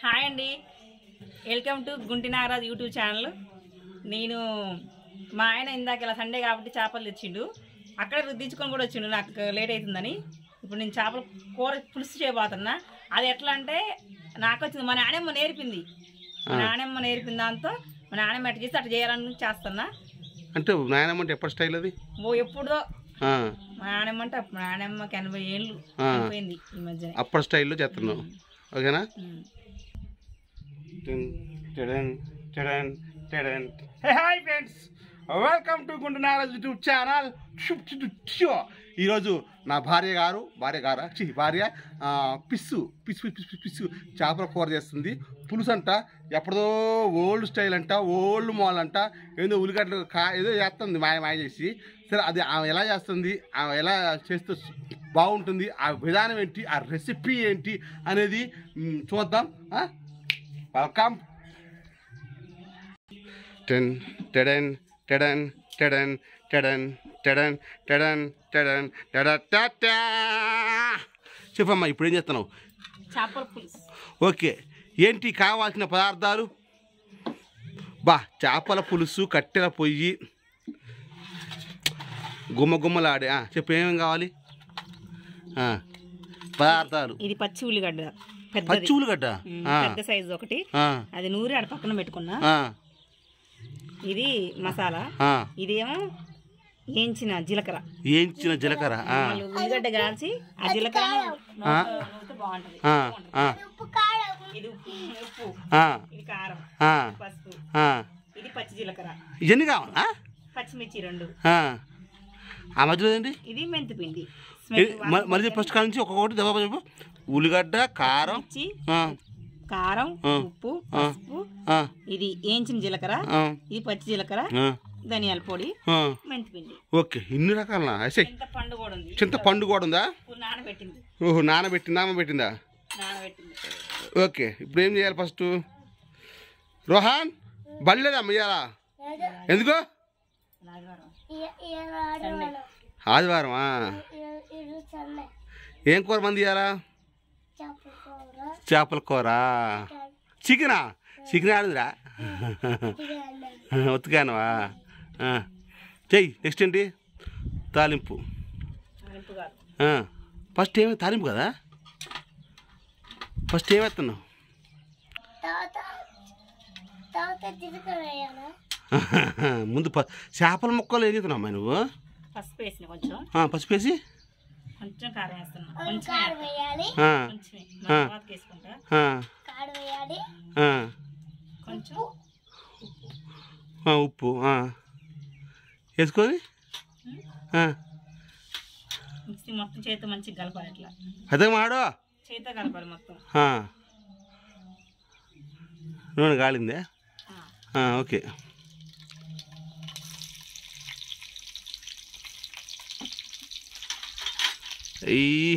Hi అండి welcome to Gunti Nagaraj YouTube channel నేను మా ఆయన ఇందాక ఇలా సండే కాబట్టి చేపలు తెచ్చిండు అక్కడ రుద్దించుకొని కూడా వచ్చిండు నాకు లేట్ అవుతుందని ఇప్పుడు నేను చేపల కూర పులుసు చేయబోతున్నా అది ఎట్లా అంటే నాకు వచ్చింది మా నాణ్యమ్మ నేర్పింది మా నాణ్యమ్మ నేర్పిన దాంతో మా నాణ్యమ్మ ఎట్లా చేస్తే అట్లా చేయాలని చేస్తున్నా అంటే నాయనమ్మ అంటే ఎప్పటి స్టైల్ అది ఓ ఎప్పుడో ఆ, మా నాణ్యమ్మ అంటే అప్పుడు మా నాణ్యమ్మకి ఎనభై ఏళ్ళు ఆ. అయిపోయింది ఈ మధ్యనే అప్పటి స్టైల్లో చేస్తున్నావు ఓకేనా ఉమ్. Hi friends welcome to Gundu Nagaraj YouTube channel ఈరోజు నా భార్య గారు భార్య గారా ఛీ, భార్య ఆ, పిస్సు పిస్సు పిస్సు పిస్సు చేపల కూర చేస్తుంది పులుసు అంట ఎప్పుడో ఓల్డ్ స్టైల్ అంట ఓల్డ్ మాల్ అంట ఏదో ఉల్లిగడ్డలు కా ఏదో చేస్తుంది మాయ మాయ చేసి సరే అది ఆమె ఎలా చేస్తుంది ఆమె ఎలా చేస్తే బాగుంటుంది ఆ విధానం ఏంటి ఆ రెసిపీ ఏంటి అనేది మ్, చూద్దాం వెల్కమ్ టెన్ టెడెన్ టెడెన్ టెడెన్ టెడెన్ టెడెన్ టెడెన్ టెడెన్ టెడటా చెప్పమ్మా ఇప్పుడు ఏం చేస్తున్నావు చేపల పులుసు ఓకే ఏంటి కావాల్సిన పదార్థాలు బా చేపల పులుసు కట్టెల పొయ్యి గుమ్మ గుమ్మలాడే ఆ, చెప్పు ఏమేమి కావాలి ఆ, పదార్థాలు ఇది పచ్చి ఉల్లిగడ్డ పెద్దది పచ్చి ఉల్లిగడ్డ ఉమ్, ఆ, పెద్ద సైజు ఒకటి ఆ, అది నూరి ఆడ పక్కన పెట్టుకున్నా ఆ, ఇది మసాలా ఆ. ఇదేమో వేయించిన జీలకర్ర ఏంచిన జీలకర్ర ఆ, మళ్ళీ ఉల్లిగడ్డ కాల్చి ఆ జీలకర్ర ఆ. బాగుంటది ఆ, ఆ, ఇది ఉప్పు ఉప్పు ఆ, ఇది కారం ఆ, పసుపు ఆ. ఇది పచ్చి జీలకర్ర ఇవన్నీ కావాలా పచ్చిమిర్చి రెండు ఆ. ఆ మధ్యలో ఏంటి ఇది మెంతిపిండి ఇది మ- మరి ఫస్ట్ కాడ నుంచి ఒక్కొక్కటి దెబ్బ చెప్పు ఉల్లిగడ్డ కారం మిర్చి ఆ, కారం ఆ. ఉప్పు పసుపు ఆ, ఇది వేయించిన జీలకర్ర ఆ, ఇది పచ్చి జీలకర్ర ఆ, ధనియాల పొడి ఆ. మెంతిపిండి ఓకే ఇన్ని రకాల అయితే చింత పండు కూడా ఉంది చింతపండు కూడా ఉందా ఉప్పు నానబెట్టింది ఓహో నానబెట్టిందా నానబెట్టిందా నానబెట్టింది ఓకే ఇప్పుడు ఏం చేయాలి ఫస్ట్ రోహాన్ బళ్ళేదా ఇయ్యాలా ఎందుకు ఆదివారం ఆదివారమా ఏం కూర మంది ఇయ్యాలా చేపల కూర చికెనా చికెన్ ఆడుందిరా ఉతికానవా ఆ. చెయ్యి నెక్స్ట్ ఏంటి తాలింపు తాలింపు కాదు ఆ. ఫస్ట్ ఏమి తాలింపు కదా ఫస్ట్ ఏమేస్తున్నావు ముందు ప చేపల ముక్కలు ఏం చేస్తున్నావు అమ్మాయి నువ్వు పసుపు వేసిన కొంచెం ఆ, పసుపు వేసి కొంచెం కారం వేస్తున్నా కొంచెం ఆ, కొంచెం తర్వాత వేసుకుంటా ఆ, ఆ, కొంచెం ఆ, ఉప్పు ఆ. వేసుకొని ఆ, మిక్సీ మొత్తం చేతితో మంచిగా కలపాలి ఇట్లా అదే మాడు చేతితో కలపాలి మొత్తం ఆ. నూనె కాలిందే ఆ. ఆ, ఓకే అయ్యి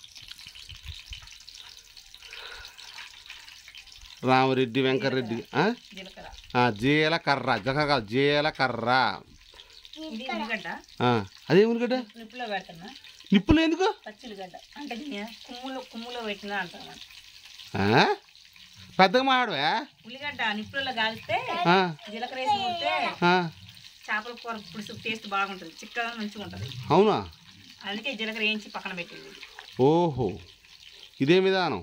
రామరెడ్డి వెంకటరెడ్డి ఆ? జీలకర్ర ఆ, జీలకర్ర జగ కాదు జీలకర్ర ఇది ఉల్లిగడ్డ ఆ, అదే ఉల్లిగడ్డ నిప్పులో పెడుతున్నా నిప్పులు ఎందుకు పచ్చి ఉల్లిగడ్డ అంటే దీన్ని కుమ్ములో కుమ్ములో పెట్టినా అంటాను ఆ? పెద్దగా మాడవే ఉల్లిగడ్డ నిప్పులలో కాలిస్తే ఆ, జీలకర్ర వేసి ఉంటే ఆ, చేపల కూర పులుసు టేస్ట్ బాగుంటుంది చిక్కగా మంచిగా ఉంటుంది అవునా అందుకే జీలకర్ర వేయించి పక్కన పెట్టింది ఓహో ఇదే విధానం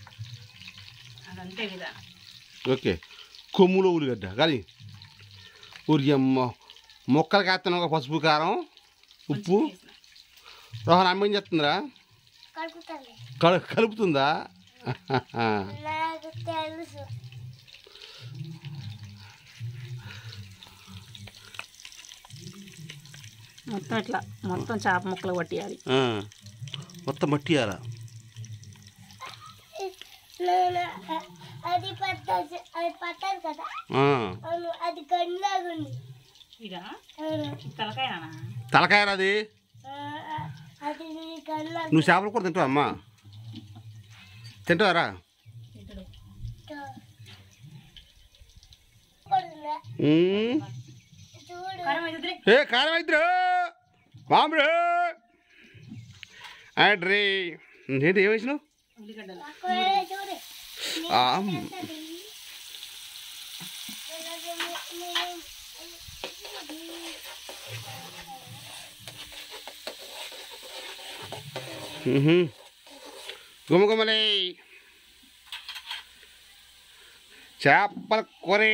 అదంతే విధానం ఓకే కొమ్ములో ఉల్లిగడ్డ కానీ ఊరికి అమ్మ మొక్కలు కాస్తాను ఒక పసుపు కారం ఉప్పు కొంచెం వేసిన. రోహన్ అమ్మ ఏం చెప్తుందిరా కలు కలుపుతుందా నాకు తెలుసు మొత్తం ఇట్లా మొత్తం చేప ముక్కలు పట్టియాలి ఆ, మొత్తం మట్టియాల నేను అ- అది పట్టదు అది పట్టదు కదా అవును అది గండిలాగుంది ఇదా అవును తలకాయనా తలకాయ అది ఆ, ఆ, అది గండిలాగు నువ్వు చేపలు కూడా తింటావా అమ్మా తింటావారా పడుతుందా ఉమ్. చూడు కారం అయితే వదిలే. ఏ కారం ఇద్దరు బాంబుడు అడ్రీ ఏంటి ఏం వేసినావు ఉల్లిగడ్డలు అక్కడ చూడు ఆ, మ్హూ. గుమగుమలే చేపల కూరే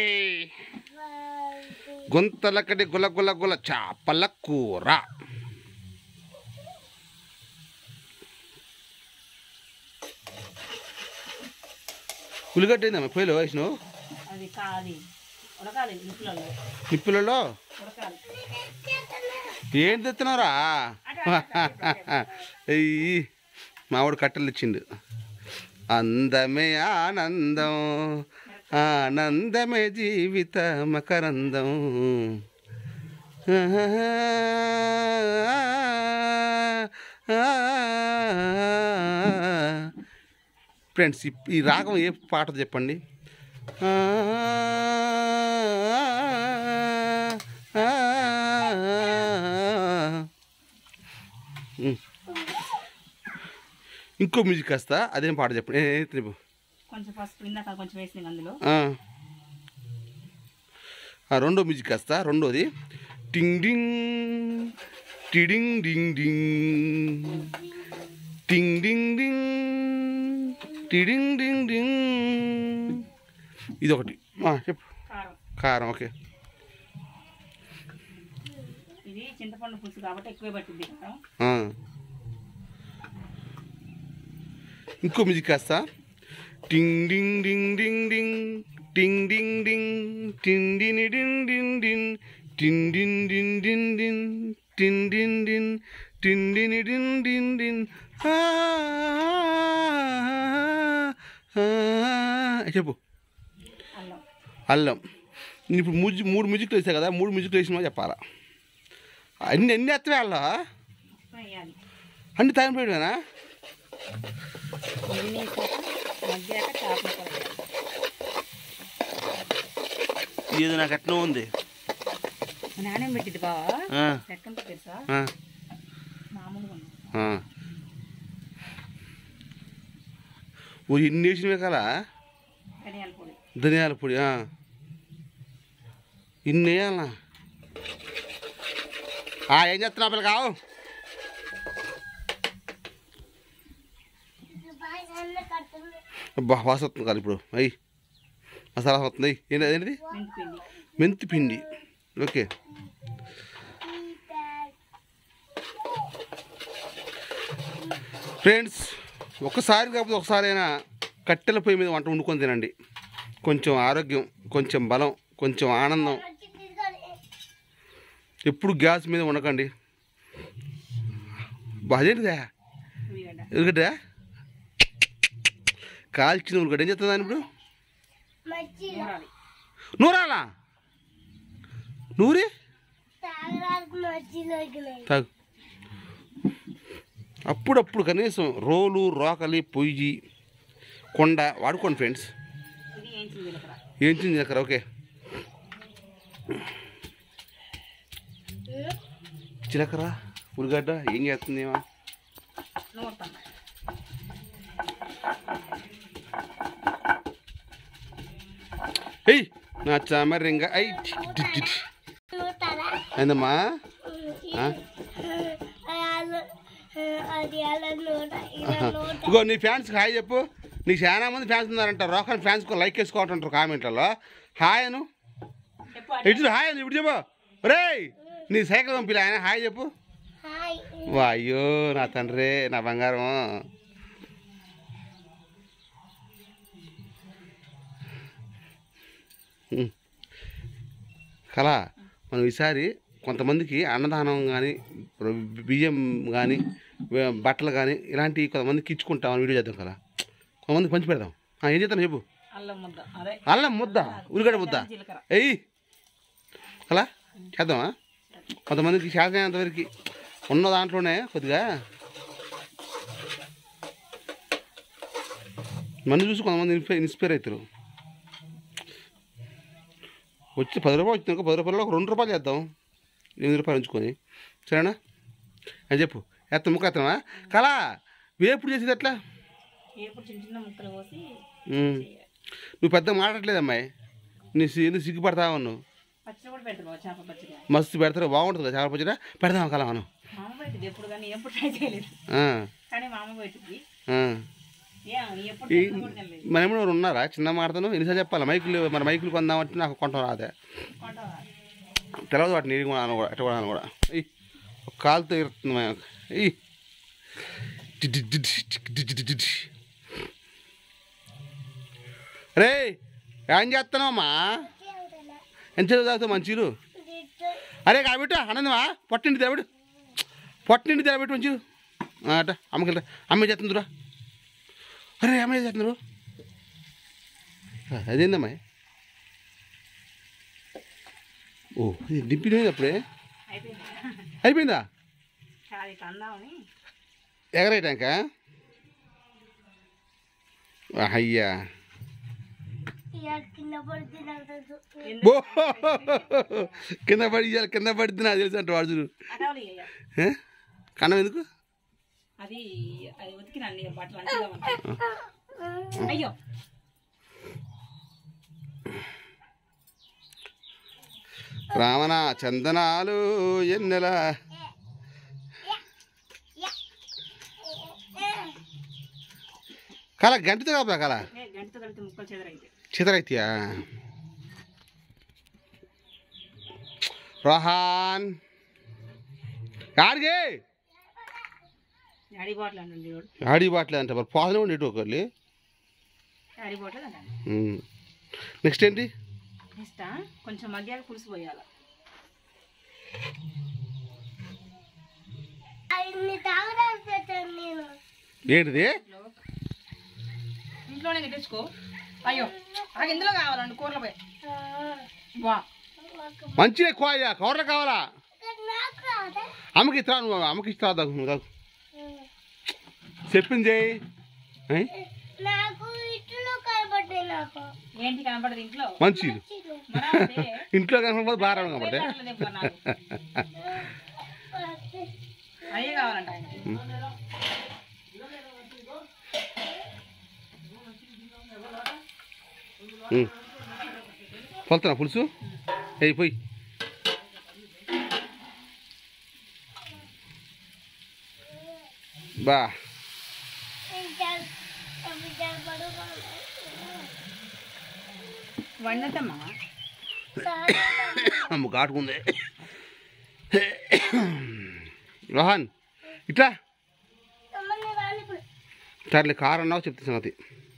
గుంతలకడి గుల గుల గుల చేపల కూర ఉల్లిగడ్డ ఏందమ్మా పొయ్యిలో వేసినావు అది కాది ఉడకాలి ఇంట్లో నిప్పులలో ఉడకాలి ఏం తెస్తున్నారా అయ్యి మావాడు కట్టెలు ఇచ్చిండు అందమే ఆనందం ఆనందమే జీవిత మకరందం ఫ్రెండ్స్ ఈ- ఈ రాగం ఏ పాట చెప్పండి ఉమ్. ఇంకో మ్యూజిక్ వస్తా అదేం పాట చెప్పండి ఏ, ఏ, త్రిపు. కొంచెం పసుపు ఇందాక కొంచెం వేసింది అందులో ఆ. ఆ, రెండో మ్యూజిక్ వస్తా రెండోది టింగ్ డింగ్ టిడింగ్ డింగ్ డింగ్ టింగ్ డింగ్ డింగ్ టిడింగ్ డింగ్ డింగ్ ఇది ఒకటి ఆ, చెప్పు కారం కారం ఓకే ఇది చింతపండు పులుసు కాబట్టి ఎక్కువే పట్టింది కారం ఆ. ఇంకో మ్యూజిక్ వేస్తా టింగ్ డింగ్ డింగ్ డింగ్ డింగ్ టింగ్ డింగ్ డింగ్ టిన్ డిన్ డిన్ డిన్ డిన్ టిన్ డిన్ డిన్ డిన్ డిన్ టిన్ డిన్ డిన్ టిన్ డిన్ డిన్ డిన్ డిన్ ఆ, ఆ, చెప్పు అల్లం అల్లం నేను ఇప్పుడు మ్యూజిక్ మూడు మ్యూజిక్లు వేసాయి కదా మూడు మ్యూజిక్లు వేసినా చెప్పాలా అన్ని అన్ని ఎత్తవే అల్లా మొత్తం వేయాలి అన్ని తాగిపోయాడునా ఇవన్నీ వేసాక మగ్గాక చేపల కూర వేయాలి. ఇది నాకు ఎట్లా ఉంది మా నాన్న పెట్టింది బావా ఆ, ఎట్లుంటే తెలుసా ఆ, మామూలుగా ఉంది ఆ. ఓ ఎన్ని వేసినవే కదా ధనియాల పొడి ధనియాల పొడి ఆ. ఇన్ని వేయాలనా ఆ, ఏం చేస్తున్నా పిల్ల కావు అబ్బా వాసన వస్తుంది కాదు ఇప్పుడు అయ్యి మసాలా వస్తుంది ఏంటి ఏంటిది మెంతిపిండి మెంతి పిండి ఓకే ఫ్రెండ్స్ ఒకసారి కాకపోతే ఒకసారైనా కట్టెల పొయ్యి మీద వంట వండుకొని తినండి కొంచెం ఆరోగ్యం కొంచెం బలం కొంచెం ఆనందం ఎప్పుడు గ్యాస్ మీద ఉండకండి బాధేంటిదా ఉల్లిగడ్డ ఉల్లిగడ్డ కాల్చిన ఉల్లిగడ్డ ఏం చేస్తుందా ఇప్పుడు నూరాలి నూరాలా నూరి తాగు అప్పుడప్పుడు కనీసం రోలు రోకలి పొయ్యి కొండ వాడుకోండి ఫ్రెండ్స్ ఇది ఏంచి జీలకర్ర ఏంచింది అక్కడ ఓకే చిలకర ఉల్లిగడ్డ ఏం చేస్తుంది ఏమా నూరుతాను ఏయ్ నా చామరింగ ఐ టి- టి- టి- టి. ఏందమ్మా ఆ? అది అలా నూట ఇలా ఆహా. నూట ఇగో నీ ఫ్యాన్స్ హాయ్ చెప్పు నీకు చాలా మంది ఫ్యాన్స్ ఉన్నారంట రోకల్ ఫ్యాన్స్ లైక్ వేసుకోవటంటారు కామెంట్లలో హాయ్ అను చెప్పు ఇటు హాయ్ అని ఇప్పుడు చెప్పు రేయ్ నీ సైకిల్ పంపిలే ఆయన హాయ్ చెప్పు హాయ్ వాయ్యో నా తండ్రి నా బంగారం ఉమ్. కళ మనం ఈసారి కొంతమందికి అన్నదానం కానీ బియ్యం కానీ బట్టలు కానీ ఇలాంటివి కొంతమందికి ఇచ్చుకుంటాం వీడియో చేద్దాం కదా కొంతమందికి పంచి పెడదాం ఆ, ఏం చేద్దాం చెప్పు అల్లం ముద్ద అదే అల్లం ముద్ద ఉల్లిగడ్డ ముద్ద జీలకర్ర ఎయ్యి అలా చేద్దామా కొంతమందికి శాతమైనంతవరకు ఉన్న దాంట్లోనే కొద్దిగా మంది చూసి కొంతమంది ఇన్స్పైర్ ఇన్స్పైర్ అవుతారు వచ్చి పది రూపాయలు వచ్చినాక పది రూపాయలు ఒక రెండు రూపాయలు చేద్దాం ఎనిమిది రూపాయలు ఉంచుకొని సరేనా అని చెప్పు ఎత్త ముక్క ఎత్తమా కళా వేపుడు చేసేది ఎట్లా ఎప్పుడు చిన్న చిన్న ముక్కలు కోసి ఉమ్. చేయాలి నువ్వు పెద్ద మాట్లాడట్లేదు అమ్మాయి నీ సి- ఎందుకు సిగ్గుపడతా ఉన్నావు పచ్చడి కూడా పెడతారు బావ, చేప పచ్చడి మస్తు పెడతారు బాగుంటుంది కదా చేపల పచ్చడి పెడదాం కల మనం మా అమ్మ పెట్టింది ఎప్పుడు కానీ ఎప్పుడు ట్రై చేయలేదు ఆ, కానీ మా అమ్మ పెట్టింది ఆ. ఏ నీ ఎప్పుడు ఈ తిన్నా కూడా తినలేదు మన ఏమైనా ఉన్నారా చిన్న మాటను ఎన్నిసార్లు చెప్పాలి మైకులు మన మైకులు కొందామంటే నాకు కొంటాం రాదే కొంటావా? తెలవదు వాటి నీరు కూడా కూడా ఎట్ట కూడా కూడా ఈ ఒక కాలుతో ఇరుతుంది మా ఈ రే ఏం చేస్తున్నావమ్మా ఎంత తాగుతావు మంచిలు అరే కాబట్ట అనందమా పొట్టింటి తెలబెట్టు పొట్టింటి తెలబెట్టు మంచిలు అట అమ్మకి అమ్మ చేస్తుందిరా అరే అమ్మ చేస్తున్నారు అదేందమ్మా ఓ ఇది దింపినది అప్పుడే అయిపోయింది అయిపోయిందా చాలా ఇట్లా అందామని ఎగరేయటాక అయ్యా కింద పడితే నాకు తెలుసు బో కింద పడి ఇయ్యాలి, కింద పడితే నాకు తెలుసు అంటే వాడు చూడు అటవలి అయ్యా ఏ? కన్నం ఎందుకు అది అది ఉతికినండి బట్టలు అంటుదామని అయ్యో రావణ చందనాలు ఎన్నెల కల గంటతో కాపా కల ఏ గంటతో కలిపి ముక్కలు చెదరైతే చితరైతయా రోహాన్ ఆడిగే యాడీ బాటిల్ అంటుంది చూడు ఆడి బాట్లే అంట మరి పాదనే ఉండి ఇటు ఒకళ్ళు యాడీ బాటిల్ అంటాను నెక్స్ట్ ఏంటి నెక్స్ట్ కొంచెం మగ్గాక పులుసు పోయాలి అన్ని తాగడానికి పెట్టాను నేను ఏంటిది ఇంట్లోనే తెచ్చుకో అయ్యో నాకు ఇందులో కావాలండి కూరలు పోయి వా మంచిగా కోయ కూరలు కావాలా ఇక్కడ నాకు కాదా అమ్మకి ఇస్తా నువ్వు అమ్మకి ఇస్తా దాకు నువ్వు దాకు చెప్పింది చేయి ఏ? నాకు ఇట్లో కనబడ్డాయి నాకు ఏంటి కనపడదు ఇంట్లో మంచి మరి అంతే. ఇంట్లో కనపడదు బాగా కనపడే అట్లనే పో నాకు. అయ్యే కావాలంట ఆయనకి పొలుతున్నా పులుసు అయిపోయి బా వండతమ్మా అమ్మ కాటుకుంది రోహన్ ఇట్లా సర్లే కారు అన్నావు చెప్తే సంగతి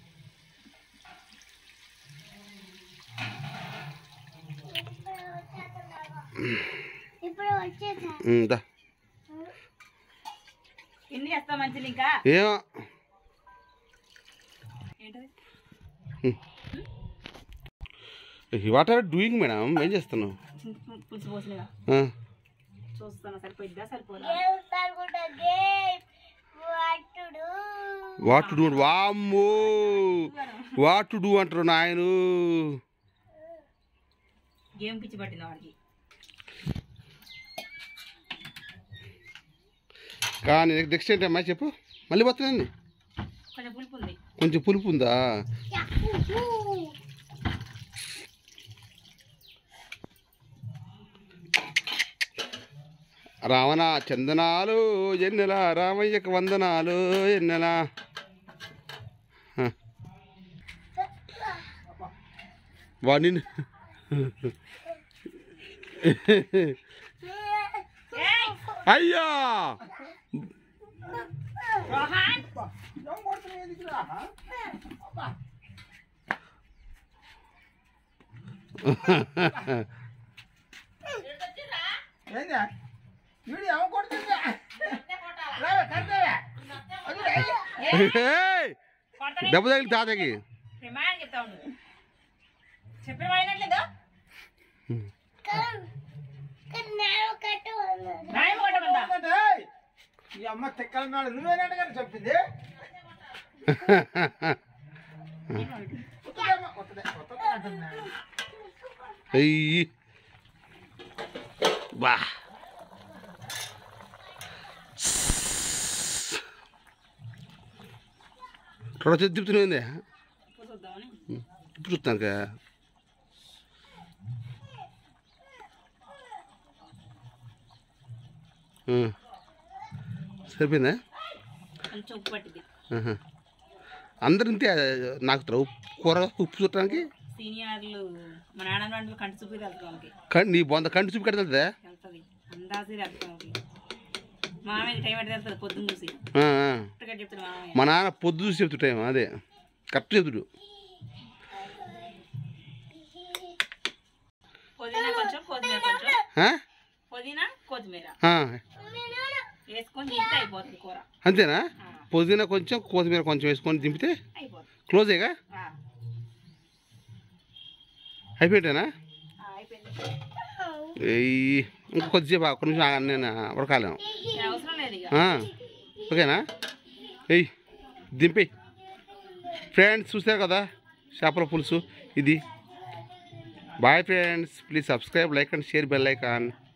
ఇప్పుడు వచ్చేసా ఉమ్, దా ఎన్ని చేస్తా మంచిది ఇంకా ఏమో ఏంటది వాట్ ఆర్ డూయింగ్ మేడం ఏం చేస్తున్నావు చింత పులుసు పోసినగా ఆ, చూస్తాను సరిపోయిద్దా సరిపోదా గేమ్ కూడా గేమ్ వాటుడు వాట్ టు డూ వామ్మో వాట్ టు డూ అంటారు నాయను గేమ్ పిచ్చి పట్టింది వాడికి కానీ నెక్స్ట్ ఏంటి అమ్మాయి చెప్పు మళ్ళీ పోతున్నాను కొంచెం పులుపు ఉంది కొంచెం పులుపు ఉందా రావణ చందనాలు ఎన్నెల రామయ్యకు వందనాలు ఎన్నెల హ. వాడిని అయ్యా రోహన్ ఏయ్! కొడతానే దెబ్బ తగిలి తాతకి ప్రమాణం చెప్తా ఉండు చెప్పిన వాడినట్లేదు నేను కట్టు న్యాయం కొట్టమందా ఈ అమ్మ తిక్కలన్నాడు నువ్వేనట కదా చెప్పింది కొత్తదేమో, కొత్తదే కొత్తదే అంటున్నా. అయ్యి బా రొడ చెప్తున్నాయింది చూద్దామని ఇప్పుడు చూస్తాను కదా ఉం. సరిపోయిందా కొంచెం ఉప్పు పట్టింది ఆహా. అందరు ఇంతే నాకు త్ర- ఉప్పు కూర ఉప్పు చుట్టడానికి సీనియర్లు మా నాన్న వాళ్ళు కంటి చూపి వెళ్తానికి కంటి నీ బొంద కంటి చూపు కడతా వెళ్తుంది అందాజీ వెళ్తానికి మామయ్య టైం అంటే వెళ్తుంది పొద్దున్న చూసి కరెక్ట్గా చెప్తాడు మామయ్య మా నాన్న పొద్దు చూసి చెప్తుంటాం అదే కరెక్ట్ చెప్తుడు పుదీనా కొంచెం కొత్తిమీర కొంచెం ఆ? పుదీనా కొత్తిమీర ఆ. వేసుకొని దింపితే అయిపోతుంది కూర అంతేనా ఆ, పుదీనా కొంచెం కొత్తిమీర కొంచెం వేసుకొని దింపితే అయిపోతుంది క్లోజేగా ఆ, అయిపోయాటేనా ఆ, అయిపోయింది ఈ ఇంకా కొద్దిసేపు ఒక్క నిమిషం ఆగండి, నేను ఉడకాలేను ఇక అవసరం లేదు ఇక ఆ, ఓకేనా ఎయ్ దింపి ఫ్రెండ్స్ చూసారు కదా చేపల పులుసు ఇది bye friends please subscribe like and share bell icon